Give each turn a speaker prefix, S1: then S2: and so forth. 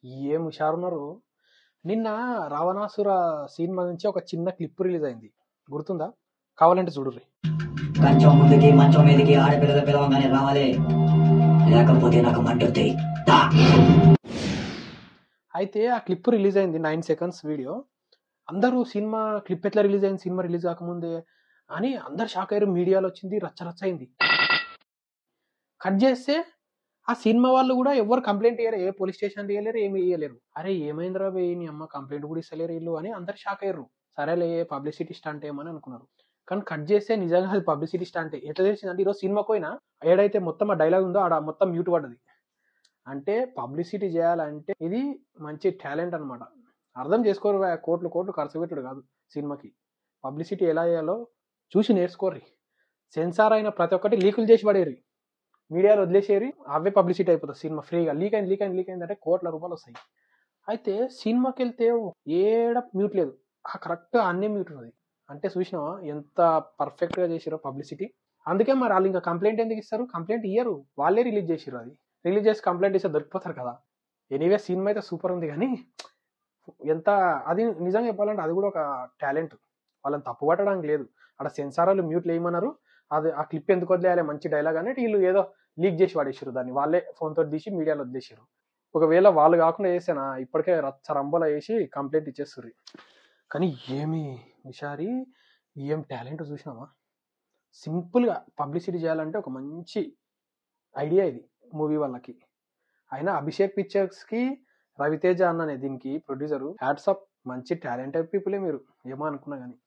S1: ఏం హుషారున్నారు నిన్న రావణాసుర సినిమా నుంచి ఒక చిన్న క్లిప్ రిలీజ్ అయింది గుర్తుందా కావాలంటే చూడుర్రి
S2: కంచం ముందుకి మంచం మీదకి ఆడపిల్లలు పిలవగానే రావాలి లేకపోతే నాకు మంటుంది దా.
S1: అయితే ఆ క్లిప్ రిలీజ్ అయింది నైన్ సెకండ్స్ వీడియో అందరూ సినిమా క్లిప్ ఎట్లా రిలీజ్ అయింది సినిమా రిలీజ్ కాకముందే అని అందరు షాక్ అయ్యారు మీడియాలో వచ్చింది రచ్చ రచ్చ అయింది కట్ చేస్తే ఆ సినిమా వాళ్ళు కూడా ఎవరు కంప్లైంట్ ఇయ్యలేరు ఏ పోలీస్ స్టేషన్ ఇయ్యలేరు ఏమి ఇయ్యలేరు అరే ఏమైందిరా బే నీ అమ్మ కంప్లైంట్ కూడా ఇస్తలేరు వీళ్ళు అని అందరు షాక్ అయ్యారు సరేలే పబ్లిసిటీ స్టంట్ ఏమని అనుకున్నారు కానీ కట్ చేస్తే నిజంగా అది పబ్లిసిటీ స్టంట్ ఎట్లా తెలిసిందంటే ఈరోజు సినిమా పోయినా ఏడైతే మొత్తం ఆ డైలాగ్ ఉందో ఆడ మొత్తం మ్యూట్ పడ్డది అంటే పబ్లిసిటీ చేయాలంటే ఇది మంచి టాలెంట్ అన్నమాట అర్థం చేసుకోరు వా- కోట్లు కోట్లు ఖర్చు పెట్టుడు కాదు సినిమాకి పబ్లిసిటీ ఎలా చేయాలో చూసి నేర్చుకోర్రి సెన్సార్ అయిన ప్రతి ఒక్కటి లీకులు చేసి పడేరి మీడియాలో వదిలేసేరి అవే పబ్లిసిటీ అయిపోతుంది సినిమా ఫ్రీగా లీక్ అయింది లీక్ అయింది లీక్ అయింది అంటే కోట్ల రూపాయలు వస్తాయి అయితే సినిమాకి వెళ్తే ఏడ మ్యూట్ లేదు ఆ కరెక్ట్ అన్నీ మ్యూట్ ఉన్నది అంటే చూసినావా ఎంత పర్ఫెక్ట్ గా చేసిరో పబ్లిసిటీ అందుకే మరి వాళ్ళు ఇంకా కంప్లైంట్ ఎందుకు ఇస్తారు కంప్లైంట్ ఇయ్యరు వాళ్ళే రిలీజ్ చేసిరు అది రిలీజ్ చేసి కంప్లైంట్ ఇస్తే దొరికిపోతారు కదా ఎనీవే సినిమా అయితే సూపర్ ఉంది కానీ ఎంత అది నిజంగా చెప్పాలంటే అది కూడా ఒక టాలెంట్ వాళ్ళని తప్పు పట్టడానికి లేదు అక్కడ సెన్సారాలు మ్యూట్ వేయమన్నారు అది ఆ క్లిప్ ఎందుకు వదిలేయాలి మంచి డైలాగ్ అనేది వీళ్ళు ఏదో లీక్ చేసి పడేసారు దాన్ని వాళ్ళే ఫోన్ తోటి తీసి మీడియాలో వదిలేసారు ఒకవేళ వాళ్ళు కాకుండా చేసానా ఇప్పటికే రచ్చ రంబోలా వేసి కంప్లైంట్ ఇచ్చేస్తారు కానీ ఏమి హుషారి ఏం టాలెంట్ చూసినావా సింపుల్గా పబ్లిసిటీ చేయాలంటే ఒక మంచి ఐడియా ఇది మూవీ వాళ్ళకి అయినా అభిషేక్ పిక్చర్స్కి రవితేజ అన్ననే దీనికి ప్రొడ్యూసర్ హ్యాట్సప్ మంచి టాలెంటెడ్ పీపులే మీరు ఏమో అనుకున్నా కానీ